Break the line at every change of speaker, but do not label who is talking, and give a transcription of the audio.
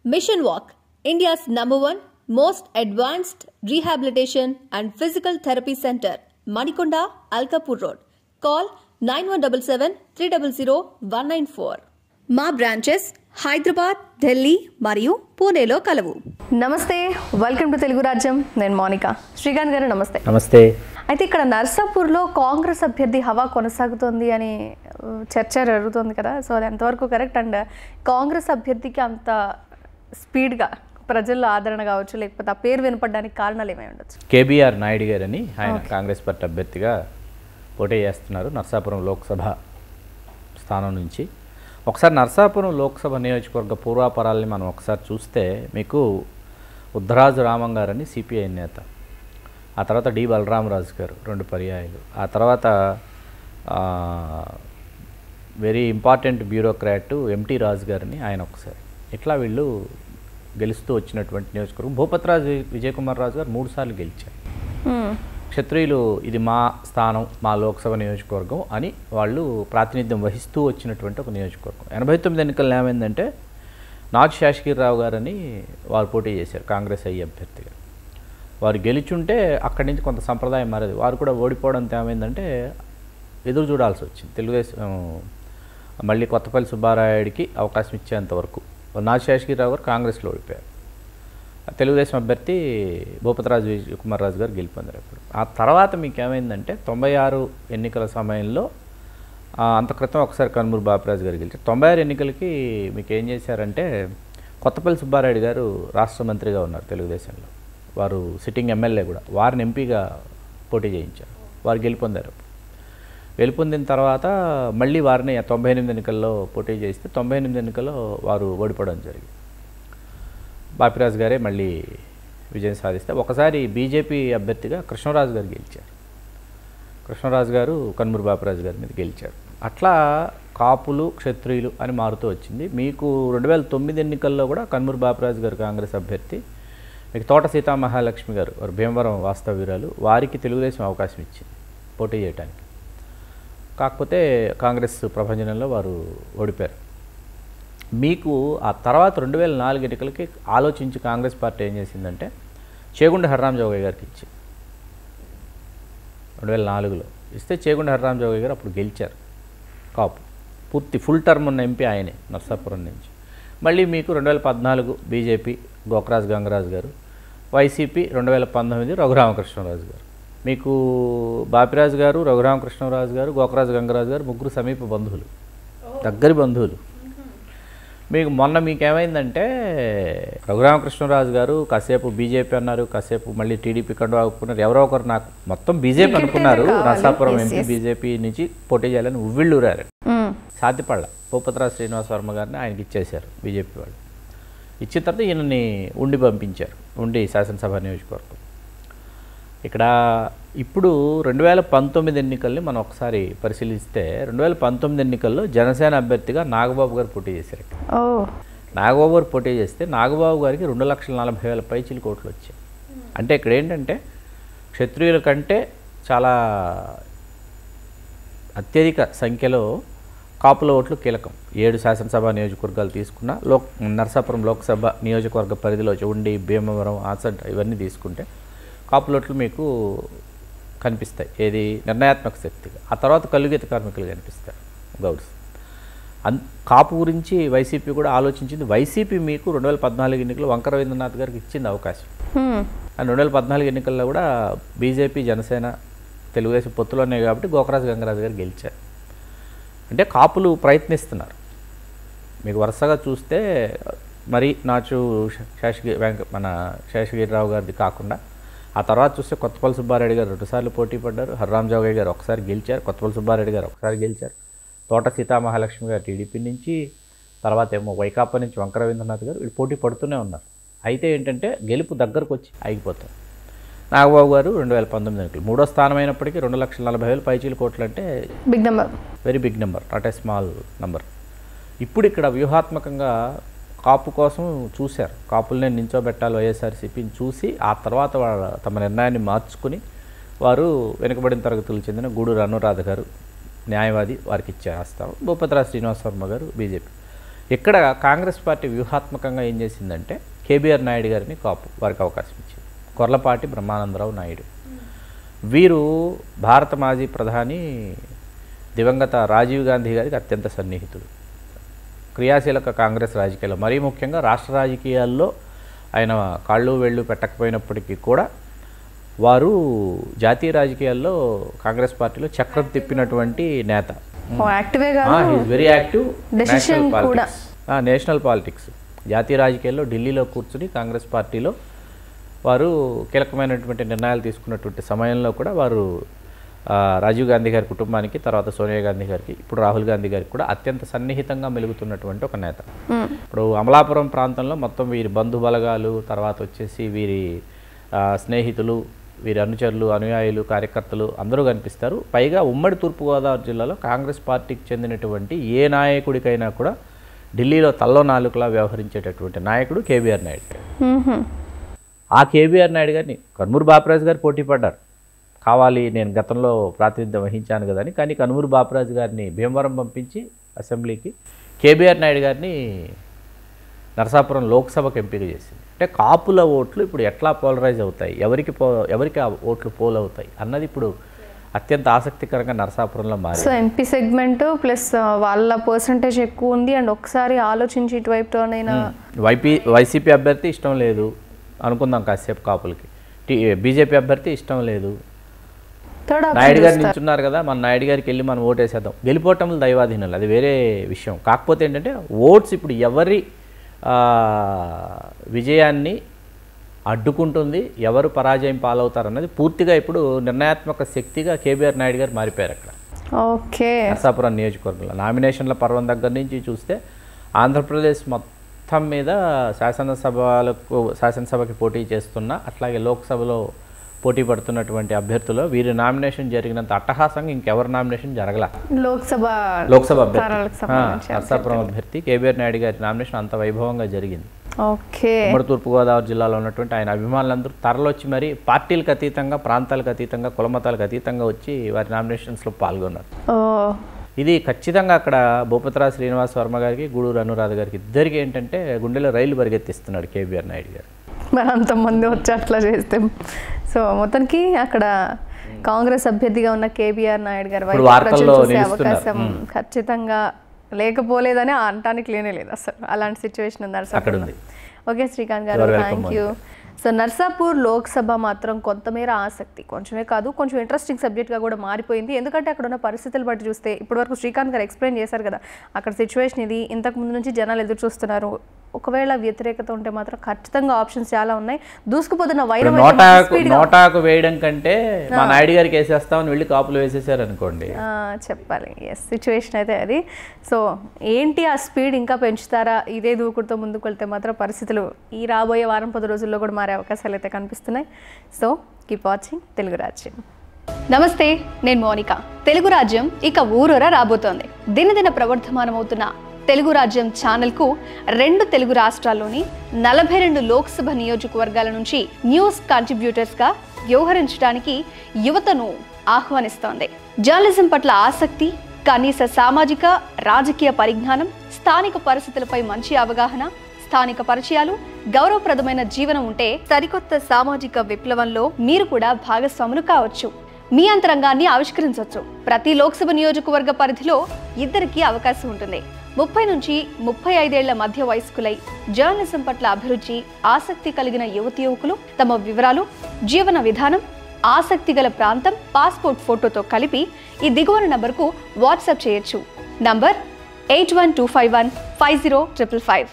Mission Walk, India's number one most advanced rehabilitation and physical therapy center, Manikonda, Alkapur Road. Call 9177 300 194. మా branches Hyderabad Delhi మరియు పూణేలో కలవు
నమస్తే welcome to Telugu రాజ్యం నేను మోనిక శ్రీకాంత్ గారు నమస్తే
నమస్తే
అయితే ఇక్కడ నర్సాపూర్లో కాంగ్రెస్ అభ్యర్థి హవా కొనసాగుతోంది అని ఆ, చర్చ జరుగుతోంది కదా సో అది ఎంతవరకు కరెక్ట్ అండ్ కాంగ్రెస్ అభ్యర్థికి అంత స్పీడ్గా ప్రజల్లో ఆదరణ కావచ్చు లేకపోతే ఆ పేరు వినపడడానికి కారణాలు ఏమై ఉండొచ్చు
కేబీఆర్ నాయుడు గారని ఆయన కాంగ్రెస్ పార్టీ అభ్యర్థిగా పోటీ చేస్తున్నారు నర్సాపురం లోక్సభ స్థానం నుంచి ఒకసారి నర్సాపురం లోక్సభ నియోజకవర్గ పూర్వాపరాలని మనం ఒకసారి చూస్తే మీకు ఉద్దరాజు రామం గారని సిపిఐ నేత ఆ తర్వాత డి బలరామరాజు గారు రెండు పర్యాయాలు ఆ తర్వాత very important bureaucrat MT Raju గారిని ఆయన ఒకసారి ఇట్లా వీళ్ళు గెలుస్తూ వచ్చినటువంటి నియోజకవర్గం భూపతిరాజు విజయ్ కుమార్ రాజు గారు మూడుసార్లు గెలిచారు క్షత్రియులు ఇది మా స్థానం మా లోక్సభ నియోజకవర్గం అని వాళ్ళు ప్రాతినిధ్యం వహిస్తూ వచ్చినటువంటి ఒక నియోజకవర్గం ఎనభై తొమ్మిది ఎన్నికల్లో ఏమైందంటే నాగ్ శేషగిరిరావు గారని వారు పోటీ చేశారు కాంగ్రెస్ అయ్యి అభ్యర్థిగా వారు గెలిచుంటే అక్కడి నుంచి కొంత సంప్రదాయం మారేది వారు కూడా ఓడిపోవడంతో ఏమైందంటే ఎదురు చూడాల్సి వచ్చింది తెలుగుదేశం మళ్ళీ కొత్తపల్లి సుబ్బారాయుడికి అవకాశం ఇచ్చేంత వరకు నాగ్ శేషగిరిరావు గారు కాంగ్రెస్లో ఓడిపోయారు తెలుగుదేశం అభ్యర్థి భూపతిరాజు విజయ్ కుమార్ రాజు గారు గెలిపొందారు ఇప్పుడు ఆ తర్వాత మీకు ఏమైందంటే తొంభై ఆరు ఎన్నికల సమయంలో ఆ, అంత క్రితం ఒకసారి కన్మూరు బాపిరాజు గారు గెలిచారు తొంభై ఆరు ఎన్నికలకి మీకు ఏం చేశారంటే కొత్తపల్లి సుబ్బారాయుడు గారు రాష్ట్ర మంత్రిగా ఉన్నారు తెలుగుదేశంలో వారు సిట్టింగ్ ఎమ్మెల్యే కూడా వారిని ఎంపీగా పోటీ చేయించారు వారు గెలుపొందారు గెలుపొందిన తర్వాత మళ్ళీ వారిని తొంభై ఎనిమిది ఎన్నికల్లో పోటీ చేస్తే తొంభై ఎనిమిది ఎన్నికల్లో వారు ఓడిపోవడం జరిగింది బాపిరాజు గారే మళ్ళీ విజయం సాధిస్తే ఒకసారి బీజేపీ అభ్యర్థిగా కృష్ణరాజు గారు గెలిచారు కృష్ణరాజు గారు కన్మూరు బాపిరాజు గారి మీద గెలిచారు అట్లా కాపులు క్షత్రియులు అని మారుతూ వచ్చింది మీకు రెండు వేల తొమ్మిది ఎన్నికల్లో కూడా కన్మూరు బాపిరాజు గారు కాంగ్రెస్ అభ్యర్థి మీకు తోట సీతామహాలక్ష్మి గారు వారు భీమవరం వాస్తవ్యురాలు వారికి తెలుగుదేశం అవకాశం ఇచ్చింది పోటీ చేయడానికి కాకపోతే కాంగ్రెస్ ప్రభంజనంలో వారు ఓడిపోయారు మీకు ఆ తర్వాత రెండు వేల నాలుగు ఎన్నికలకి ఆలోచించి కాంగ్రెస్ పార్టీ ఏం చేసిందంటే చేగుండ హర్రామ్ జోగయ్య గారికి ఇచ్చి రెండు వేల నాలుగులో ఇస్తే చేగుండ హర్రామ్ జోగయ్య గారు అప్పుడు గెలిచారు కాపు పూర్తి ఫుల్ టర్మ్ ఉన్న ఎంపీ ఆయనే నర్సాపురం నుంచి మళ్ళీ మీకు రెండు వేల పద్నాలుగు బీజేపీ గోకరాజ్ గంగరాజు గారు వైసీపీ రెండు వేల పంతొమ్మిది రఘురామకృష్ణరాజు గారు మీకు బాపిరాజు గారు రఘురామకృష్ణరాజు గారు గోకరాజు గంగరాజు గారు ముగ్గురు సమీప బంధువులు దగ్గరి బంధువులు మీకు మొన్న మీకు ఏమైందంటే రఘురామకృష్ణరాజు గారు కాసేపు బీజేపీ అన్నారు కాసేపు మళ్ళీ టీడీపీ కండు ఆపుకున్నారు ఎవరో ఒకరు నాకు మొత్తం బీజేపీ అనుకున్నారు నరసాపురం ఎంపీ బీజేపీ నుంచి పోటీ చేయాలని ఉవ్విళ్ళూరారు సాధ్యపడల భూపతిరాజు శ్రీనివాస వర్మ గారిని ఆయనకి ఇచ్చేశారు బీజేపీ వాళ్ళు ఇచ్చిన తర్వాత ఈయనని ఉండి పంపించారు ఉండి శాసనసభ నియోజకవర్గం ఇక్కడ ఇప్పుడు రెండు వేల పంతొమ్మిది ఎన్నికల్ని మనం ఒకసారి పరిశీలిస్తే రెండు వేల పంతొమ్మిది ఎన్నికల్లో జనసేన అభ్యర్థిగా నాగబాబు గారు పోటీ చేశారు ఇక్కడ.
ఓ
నాగబాబు గారు పోటీ చేస్తే నాగబాబు గారికి రెండు లక్షల నలభై వేల పైచిలు కోట్లు వచ్చాయి అంటే ఇక్కడ ఏంటంటే క్షత్రియుల కంటే చాలా అత్యధిక సంఖ్యలో కాపుల ఓట్లు కీలకం ఏడు శాసనసభ నియోజకవర్గాలు తీసుకున్న లోక్ నరసాపురం లోక్సభ నియోజకవర్గ పరిధిలో ఉండి భీమవరం ఆసడ్ ఇవన్నీ తీసుకుంటే కాపుల ఓట్లు మీకు కనిపిస్తాయి ఏది నిర్ణయాత్మక శక్తిగా ఆ తర్వాత కలుగీత కార్మికులు కనిపిస్తారు గౌడ్స్ అన్ కాపు గురించి వైసీపీ కూడా ఆలోచించింది వైసీపీ మీకు రెండు వేల పద్నాలుగు ఎన్నికల్లో వంక రవీంద్రనాథ్ గారికి ఇచ్చింది అవకాశం
హ్మ్.
అండ్ రెండు వేల పద్నాలుగు ఎన్నికల్లో కూడా బీజేపీ జనసేన తెలుగుదేశం పొత్తులు ఉన్నాయి కాబట్టి గోకరాజు గంగరాజు గారు గెలిచారు అంటే కాపులు ప్రయత్నిస్తున్నారు మీకు వరుసగా చూస్తే మరి నాచు శేషగిరి వెంక మన శేషగిరిరావు గారిది కాకుండా ఆ తర్వాత చూస్తే కొత్తపల్లి సుబ్బారెడ్డి గారు రెండుసార్లు పోటీ పడ్డారు హర్రామ్ జోగయ్య గారు ఒకసారి గెలిచారు కొత్తపల్లి సుబ్బారెడ్డి గారు ఒకసారి గెలిచారు తోట సీతామహాలక్ష్మి గారు టీడీపీ నుంచి తర్వాత ఏమో వైకాపా నుంచి వంక రవీంద్రనాథ్ గారు వీళ్ళు పోటీ పడుతూనే ఉన్నారు అయితే ఏంటంటే గెలుపు దగ్గరకు వచ్చి ఆగిపోతారు నాగబాబు గారు రెండు వేల పంతొమ్మిది ఎన్నికలు మూడో స్థానం అయినప్పటికీ రెండు లక్షల నలభై వేలు పైచీల కోట్లు అంటే
big number
very big number not a small number ఇప్పుడు ఇక్కడ వ్యూహాత్మకంగా కాపు కోసం చూశారు కాపుల్ని నించోబెట్టాలి వైఎస్ఆర్సీపీని చూసి ఆ తర్వాత వాళ్ళ తమ నిర్ణయాన్ని మార్చుకుని వారు వెనుకబడిన తరగతులకు చెందిన గూడూరు అనురాధ గారు న్యాయవాది వారికి ఇచ్చేస్తారు భూపతిరాజు శ్రీనివాస వర్మ గారు బీజేపీ ఇక్కడ కాంగ్రెస్ పార్టీ వ్యూహాత్మకంగా ఏం చేసిందంటే కేబీఆర్ నాయుడు గారిని కాపు వారికి అవకాశం ఇచ్చింది కొర్లపాటి బ్రహ్మానందరావు నాయుడు వీరు భారత మాజీ ప్రధాని దివంగత రాజీవ్ గాంధీ గారికి అత్యంత సన్నిహితుడు క్రియాశీలక కాంగ్రెస్ రాజకీయాల్లో మరీ ముఖ్యంగా రాష్ట్ర రాజకీయాల్లో ఆయన కాళ్ళు వేళ్ళు పెట్టకపోయినప్పటికీ కూడా వారు జాతీయ రాజకీయాల్లో కాంగ్రెస్ పార్టీలో చక్రం తిప్పినటువంటి నేత
ఓ యాక్టివే కాదు
వెరీ యాక్టివ్
Decision కూడా.
నేషనల్ పాలిటిక్స్ జాతీయ రాజకీయాల్లో ఢిల్లీలో కూర్చుని కాంగ్రెస్ పార్టీలో వారు కీలకమైనటువంటి నిర్ణయాలు తీసుకున్నటువంటి సమయంలో కూడా వారు ఆ, రాజీవ్ గాంధీ గారి కుటుంబానికి తర్వాత సోనియా గాంధీ గారికి ఇప్పుడు రాహుల్ గాంధీ గారికి కూడా అత్యంత సన్నిహితంగా మెలుగుతున్నటువంటి ఒక నేత ఇప్పుడు అమలాపురం ప్రాంతంలో మొత్తం వీరి బంధు బలగాలు తర్వాత వచ్చేసి వీరి ఆ, స్నేహితులు వీరి అనుచరులు అనుయాయులు కార్యకర్తలు అందరూ కనిపిస్తారు పైగా ఉమ్మడి తూర్పుగోదావరి జిల్లాలో కాంగ్రెస్ పార్టీకి చెందినటువంటి ఏ నాయకుడికైనా కూడా ఢిల్లీలో తల్లో నాలుకలా వ్యవహరించేటటువంటి నాయకుడు కేబీఆర్ నాయుడు గారు. ఆ కేబీఆర్ నాయుడు గారిని కన్మూరు బాపరాజు గారు పోటీ పడ్డారు కావాలి నేను గతంలో ప్రాతినిధ్యం వహించాను కదా అని కానీ కన్మూరు బాపరాజు గారిని భీమవరం పంపించి అసెంబ్లీకి కేబీఆర్ నాయుడు గారిని నరసాపురం లోక్సభకు ఎంపిక చేసింది అంటే కాపుల ఓట్లు ఇప్పుడు ఎట్లా పోలరైజ్ అవుతాయి ఎవరికి పో ఎవరికి ఆ ఓట్లు పోల్ అవుతాయి అన్నది ఇప్పుడు అత్యంత ఆసక్తికరంగా నరసాపురంలో మారింది
సో ఎంపీ సెగ్మెంట్ ప్లస్ వాళ్ళ పర్సంటేజ్ ఎక్కువ ఉంది అండ్ ఒకసారి ఆలోచించి ఇటువైపు టర్న్ అయిన
వైపీ వైసీపీ అభ్యర్థి ఇష్టం లేదు అనుకుందాం కాసేపు కాపులకి టీ బీజేపీ అభ్యర్థి ఇష్టం లేదు
థర్డ్
నాయుడు గారు నిల్చున్నారు కదా మన నాయుడు గారికి వెళ్ళి మనం ఓటేసేద్దాం గెలిపోవటంలో దైవాధీనాలు అది వేరే విషయం కాకపోతే ఏంటంటే ఓట్స్ ఇప్పుడు ఎవరి ఆ, విజయాన్ని అడ్డుకుంటుంది ఎవరు పరాజయం పాలవుతారు అన్నది పూర్తిగా ఇప్పుడు నిర్ణయాత్మక శక్తిగా కేబీఆర్ నాయుడు గారు మారిపోయారు అక్కడ
ఓకే
నరసాపురం నియోజకవర్గంలో నామినేషన్ల పర్వం దగ్గర నుంచి చూస్తే ఆంధ్రప్రదేశ్ మొత్తం మీద శాసనసభలకు శాసనసభకి పోటీ చేస్తున్న అట్లాగే లోక్సభలో పోటీ పడుతున్నటువంటి అభ్యర్థులు వీరి నామినేషన్ జరిగినంత అట్టహాసంగా ఇంకెవరి నామినేషన్ జరగల
లోక్సభ
లోక్సభ అభ్యర్థి
స్థానాలకు
ఆ,
సంబంధించి
నరసాపురం అభ్యర్థి కేబీఆర్ నాయుడు గారి నామినేషన్ అంత వైభవంగా జరిగింది
ఓకే
ఉమ్మడి తూర్పుగోదావరి జిల్లాలో ఉన్నటువంటి ఆయన అభిమానులందరూ తరలొచ్చి మరి పార్టీలకు అతీతంగా ప్రాంతాలకు అతీతంగా కులమతాలకు అతీతంగా వచ్చి వారి నామినేషన్స్లో పాల్గొన్నారు
ఓ
ఇది ఖచ్చితంగా అక్కడ భూపతిరా శ్రీనివాస్ వర్మ గారికి గూడూరు అనురాధ గారికి ఇద్దరికి ఏంటంటే గుండెలో రైలు పరిగెత్తిస్తున్నాడు కేబీఆర్ నాయుడు గారు
మరి అంతమంది వచ్చి అట్లా చేస్తే సో మొత్తానికి అక్కడ కాంగ్రెస్ అభ్యర్థిగా ఉన్న కేబీఆర్ నాయుడు గారి వైపు
ఇప్పుడు వార్తల్లో
ప్రజలు చూసే
నిలుస్తున్నారు.
అవకాశం ఖచ్చితంగా లేకపోలేదని అనటానికి లేనే లేదు అసలు అలాంటి సిచ్యువేషన్ ఉంది
అక్కడ
నర్సాపూర్లో
ఉంది.
ఓకే శ్రీకాంత్ గారు
You are welcome,
thank you so Narsapur Lok Sabha మాత్రం కొంతమేర ఆసక్తి కొంచెమే కాదు కొంచెం ఇంట్రెస్టింగ్ సబ్జెక్ట్గా కూడా మారిపోయింది ఎందుకంటే అక్కడ ఉన్న పరిస్థితులు బట్టి చూస్తే ఇప్పటివరకు శ్రీకాంత్ గారు ఎక్స్ప్లెయిన్ చేశారు కదా అక్కడ సిచ్యువేషన్ ఇది ఇంతకు ముందు నుంచి జనాలు ఎదురు చూస్తున్నారు ఒకవేళ వ్యతిరేకత ఉంటే మాత్రం ఖచ్చితంగా ఆప్షన్స్ చాలా ఉన్నాయి దూసుకుపోతున్న వైరం అయితే
నోటాకు
speed గా-
నోటాకు వేయడం కంటే మా నాయుడు గారికి వేసేస్తామని వెళ్ళి కాపులు వేసేసారు అనుకోండి
ఆ, చెప్పాలి ఎస్ సిచ్యువేషన్ అయితే అది సో ఏంటి ఆ స్పీడ్ ఇంకా పెంచుతారా ఇదే దూకుడుతో ముందుకు వెళ్తే మాత్రం పరిస్థితులు ఈ రాబోయే వారం పది రోజుల్లో కూడా మారే అవకాశాలు అయితే కనిపిస్తున్నాయి సో కీప్ వాచింగ్ తెలుగు రాజ్యం నమస్తే నేను మోనిక తెలుగు రాజ్యం ఇక ఊరూరా రాబోతోంది దినదిన ప్రవర్ధమానమవుతున్న తెలుగు రాజ్యం ఛానల్కు రెండు తెలుగు రాష్ట్రాల్లోని నలభై రెండు లోక్సభ నియోజకవర్గాల నుంచి న్యూస్ కాంట్రిబ్యూటర్స్గా వ్యవహరించడానికి యువతను ఆహ్వానిస్తోంది జర్నలిజం పట్ల ఆసక్తి కనీస సామాజిక రాజకీయ పరిజ్ఞానం స్థానిక పరిస్థితులపై మంచి అవగాహన స్థానిక పరిచయాలు గౌరవప్రదమైన జీవనం ఉంటే సరికొత్త సామాజిక విప్లవంలో మీరు కూడా భాగస్వాములు కావచ్చు మీ అంతరంగాన్ని ఆవిష్కరించవచ్చు ప్రతి లోక్సభ నియోజకవర్గ పరిధిలో ఇద్దరికి అవకాశం ఉంటుంది ముప్పై నుంచి ముప్పై ఐదేళ్ల మధ్య వయస్కులై జర్నలిజం పట్ల అభిరుచి ఆసక్తి కలిగిన యువతి యువకులు తమ వివరాలు జీవన విధానం ఆసక్తి గల ప్రాంతం పాస్పోర్ట్ ఫోటోతో కలిపి ఈ దిగువన నంబర్కు వాట్సాప్ చేయొచ్చు number eight one two five one five zero triple five